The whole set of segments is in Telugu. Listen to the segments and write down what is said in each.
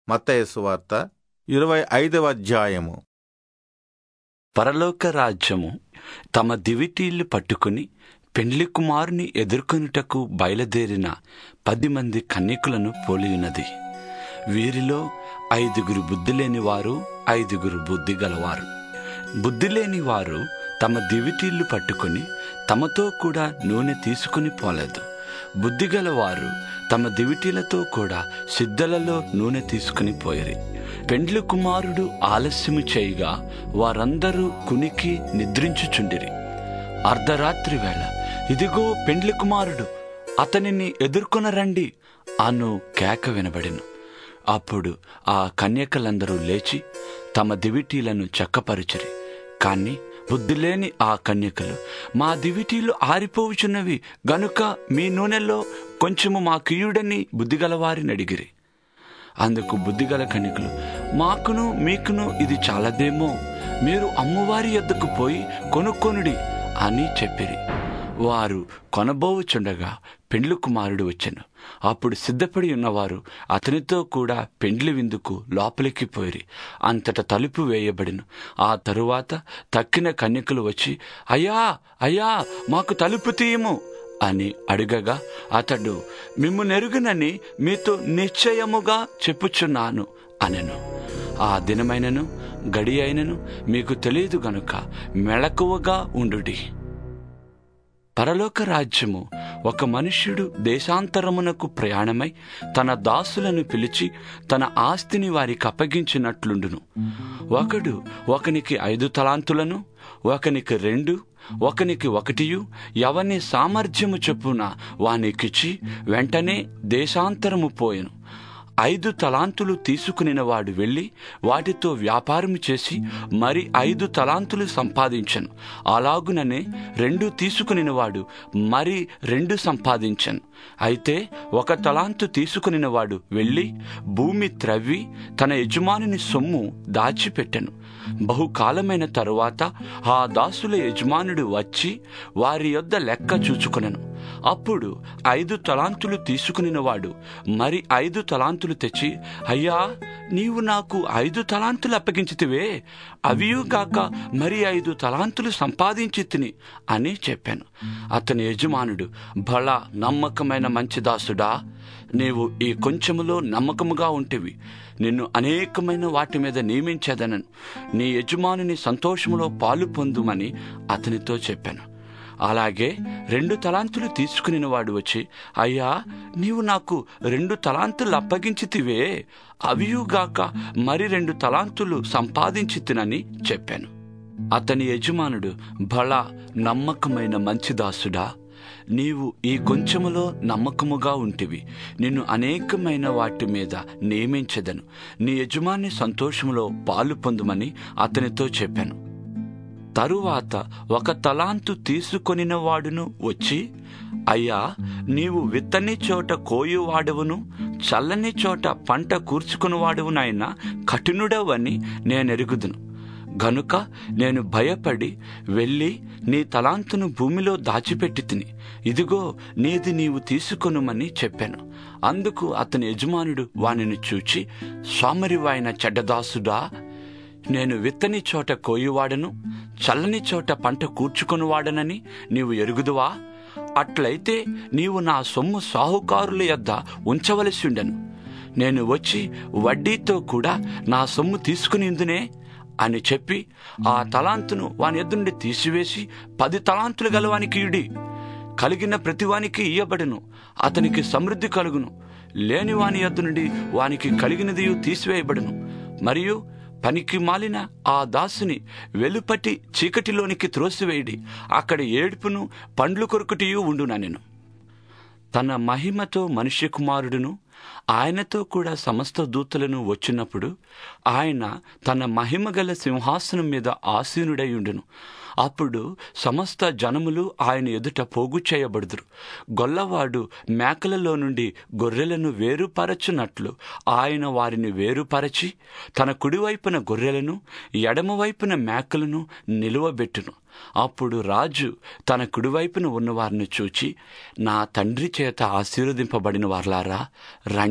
మత్తయి సువార్త ఇరవై ఐదవ అధ్యాయము పరలోక రాజ్యము తమ దివిటీళ్లు పట్టుకుని పెండ్లి కుమారుని ఎదుర్కొనుటకు బయలుదేరిన పది మంది కన్యకులను పోలియున్నది వీరిలో ఐదుగురు బుద్ధి లేని వారు ఐదుగురు బుద్ధి గలవారు బుద్ధి లేని వారు తమ దివిటీళ్లు పట్టుకుని తమతో కూడా నూనె తీసుకుని పోలేదు బుద్ధిగల వారు తమ దివిటీలతో కూడా సిద్ధలలో నూనె తీసుకుని పోయిరి పెండ్లి కుమారుడు ఆలస్యము చేయగా వారందరూ కునికి నిద్రించుచుండిరి అర్ధరాత్రి వేళ ఇదిగో పెండ్లి కుమారుడు అతనిని ఎదుర్కొనరండి అను కేక వినబడెను అప్పుడు ఆ కన్యకలందరూ లేచి తమ దివిటీలను చెక్కపరిచిరి కాని బుద్ధిలేని ఆ కన్యకలు మా దివిటీలు ఆరిపోవుచున్నవి గనుక మీ నూనెలో కొంచెము మా కియుడని బుద్ధిగలవారిని అడిగిరి అందుకు బుద్ధిగల కన్యకులు మాకును మీకును ఇది చాలదేమో మీరు అమ్మవారి యొద్దకు పోయి కొనుక్కొనుడి అని చెప్పిరి వారు కొనబోవుచుండగా పెండ్లి కుమారుడు వచ్చెను అప్పుడు సిద్ధపడి ఉన్నవారు అతనితో కూడా పెండ్లి విందుకు లోపలికి పోయిరి అంతట తలుపు వేయబడిను ఆ తరువాత తక్కిన కన్యకులు వచ్చి అయ్యా అయ్యా మాకు తలుపు తీయము అని అడగగా అతడు మిమ్ము నెరుగునని మీతో నిశ్చయముగా చెప్పుచున్నాను అనెను ఆ దినమైనను గడి అయినను మీకు తెలియదు గనుక మెళకువగా ఉండుడి పరలోక రాజ్యము ఒక మనుష్యుడు దేశాంతరమునకు ప్రయాణమై తన దాసులను పిలిచి తన ఆస్తిని వారికి అప్పగించినట్లుండును ఒకడు ఒకనికి ఐదు తలాంతులను ఒకనికి రెండు ఒకనికి ఒకటియు ఎవని సామర్థ్యము చొప్పున వానికిచ్చి వెంటనే దేశాంతరము పోయెను ఐదు తలాంతులు తీసుకునినవాడు వెళ్ళి వాటితో వ్యాపారం చేసి మరి ఐదు తలాంతులు సంపాదించను అలాగుననే రెండు తీసుకునినవాడు మరి రెండు సంపాదించను అయితే ఒక తలాంతు తీసుకునినవాడు వెళ్ళి భూమి త్రవ్వి తన యజమానుని సొమ్ము దాచిపెట్టెను బహుకాలమైన తరువాత ఆ దాసుల యజమానుడు వచ్చి వారి యొద్ద లెక్క చూచుకొనెను అప్పుడు ఐదు తలాంతులు తీసుకునినవాడు మరి ఐదు తలాంతులు తెచ్చి అయ్యా నీవు నాకు ఐదు తలాంతులు అప్పగించితివే అవియుగాక మరి ఐదు తలాంతులు సంపాదించి తిని అని చెప్పాను అతని యజమానుడు బల నమ్మకమైన మంచి దాసుడా నీవు ఈ కొంచెములో నమ్మకముగా ఉంటివి నిన్ను అనేకమైన వాటి మీద నియమించేదనను నీ యజమానుని సంతోషములో పాలు పొందుమని అతనితో చెప్పాను అలాగే రెండు తలాంతులు తీసుకుని వాడు వచ్చి అయ్యా నీవు నాకు రెండు తలాంతులు అప్పగించితివే అవియుగాక మరి రెండు తలాంతులు సంపాదించి తినని చెప్పాను అతని యజమానుడు బళ నమ్మకమైన మంచి దాసుడా నీవు ఈ కొంచెములో నమ్మకముగా ఉంటివి నిన్ను అనేకమైన వాటి మీద నియమించదను నీ యజమాని సంతోషములో పాలు పొందుమని అతనితో చెప్పాను తరువాత ఒక తలాంతు తీసుకొనిన వాడును వచ్చి అయ్యా నీవు విత్తని చోట కోయువాడవును చల్లని చోట పంట కూర్చుకునివాడవునైనా కఠినుడవని నేనెరుగుదును గనుక నేను భయపడి వెళ్ళి నీ తలాంతును భూమిలో దాచిపెట్టి తిని ఇదిగో నీది నీవు తీసుకొనుమని చెప్పాను అందుకు అతని యజమానుడు వానిని చూచి స్వామరివాయన చెడ్డదాసుడా నేను విత్తని చోట కోయువాడను చల్లని చోట పంట కూర్చుకొనివాడనని నీవు ఎరుగుదువా అట్లయితే నీవు నా సొమ్ము సాహుకారుల యొద్ద ఉంచవలసి ఉండను నేను వచ్చి వడ్డీతో కూడా నా సొమ్ము తీసుకుని ఉందునే అని చెప్పి ఆ తలాంతును వాని ఎద్దుండి తీసివేసి పది తలాంతులు గలవానికి ఇడి కలిగిన ప్రతివానికి ఇయ్యబడును అతనికి సమృద్ధి కలుగును లేని వాని ఎద్దు నుండి వానికి కలిగినది తీసివేయబడును మరియు పనికి మాలిన ఆ దాసుని వెలుపటి చీకటిలోనికి త్రోసివేయడి అక్కడ ఏడుపును పండ్లు కొరుకుటియు ఉండునా నేను తన మహిమతో మనుష్య కుమారుడును ఆయనతో కూడా సమస్త దూతలను వచ్చినప్పుడు ఆయన తన మహిమగల సింహాసనం మీద ఆసీనుడై ఉండును అప్పుడు సమస్త జనములు ఆయన ఎదుట పోగు చేయబడుదురు గొల్లవాడు మేకలలో నుండి గొర్రెలను వేరుపరచునట్లు ఆయన వారిని వేరుపరచి తన కుడివైపున గొర్రెలను ఎడమవైపున మేకలను నిలువబెట్టును అప్పుడు రాజు తన కుడివైపున ఉన్నవారిని చూచి నా తండ్రి చేత ఆశీర్వదింపబడిన వార్లారా రండి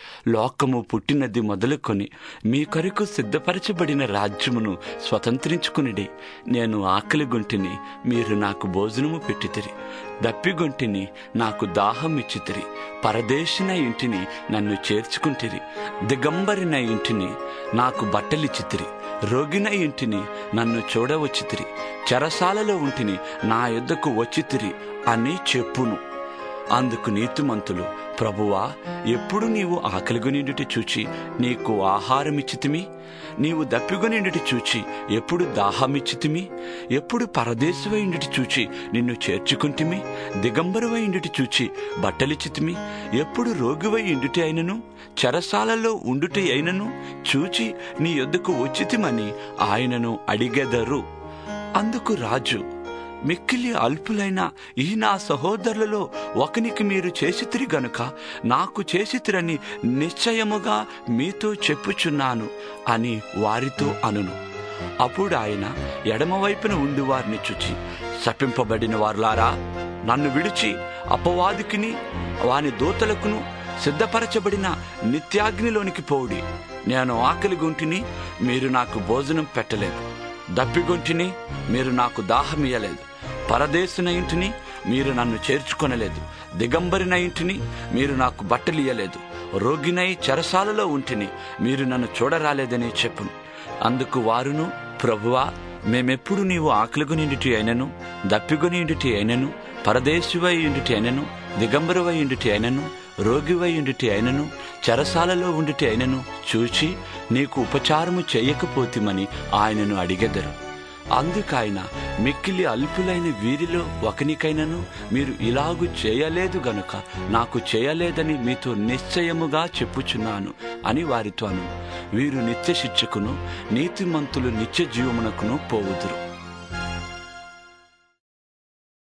లోకము పుట్టినది మొదలుకొని మీ కొరకు సిద్ధపరచబడిన రాజ్యమును స్వతంత్రించుకునిడి నేను ఆకలి గొంటిని మీరు నాకు భోజనము పెట్టితిరి దప్పిగొంటిని నాకు దాహం ఇచ్చితిరి పరదేశిన ఇంటిని నన్ను చేర్చుకుంటిరి దిగంబరిన ఇంటిని నాకు బట్టలిచ్చితిరి రోగిన ఇంటిని నన్ను చూడవచ్చితిరి చెరసాలలో ఉంటిని నా యొద్దకు వచ్చితిరి అని చెప్పును అందుకు నీతిమంతులు ప్రభువా ఎప్పుడు నీవు ఆకలిగొనిండుటి చూచి నీకు ఆహారమిచ్చితిమి నీవు దప్పిగొనిండుటి చూచి ఎప్పుడు దాహమిచ్చితిమి ఎప్పుడు పరదేశమైండుటి చూచి నిన్ను చేర్చుకుంటిమి దిగంబరువై ఇండుటి చూచి బట్టలిచ్చితిమి ఎప్పుడు రోగివై ఇండుటి అయినను చెరసాలలో ఉండుటి అయినను చూచి నీ యొద్దకు వచ్చితిమని ఆయనను అడిగెదరు అందుకు రాజు మిక్కిలి అల్పులైన ఈ నా సహోదరులలో ఒకనికి మీరు చేసితిరి గనుక నాకు చేసితిరని నిశ్చయముగా మీతో చెప్పుచున్నాను అని వారితో అనును అప్పుడు ఆయన ఎడమవైపున ఉండి వారిని చూచి శపింపబడిన వారులారా నన్ను విడిచి అపవాదికిని వాని దూతలకును సిద్ధపరచబడిన నిత్యాగ్నిలోనికి పోవుడి నేను ఆకలి గుంటిని మీరు నాకు భోజనం పెట్టలేదు దప్పిగొంటిని మీరు నాకు దాహమియ్యలేదు పరదేశున ఇంటిని మీరు నన్ను చేర్చుకొనలేదు దిగంబరిన ఇంటిని మీరు నాకు బట్టలియ్యలేదు రోగినై చెరసాలలో ఉంటిని మీరు నన్ను చూడరాలేదని చెప్పును అందుకు వారును ప్రభువా మేమెప్పుడు నీవు ఆకలిగొనిండిటి అయినను దప్పిగొనిండిటి అయినను పరదేశివై ఇండిటి అయినను దిగంబరువై ఇండిటి అయినను రోగివై ఇండిటి అయినను చెరసాలలో ఉండిటి అయినను చూచి నీకు ఉపచారము చేయకపోతిమని ఆయనను అడిగెదరు అందుకాయన మిక్కిలి అల్పులైన వీరిలో ఒకనికైనను మీరు ఇలాగు చేయలేదు గనుక నాకు చేయలేదని మీతో నిశ్చయముగా చెప్పుచున్నాను అని వారితో అను వీరు నిత్య శిక్షకును నీతిమంతులు నిత్య జీవమునకును పోవుదురు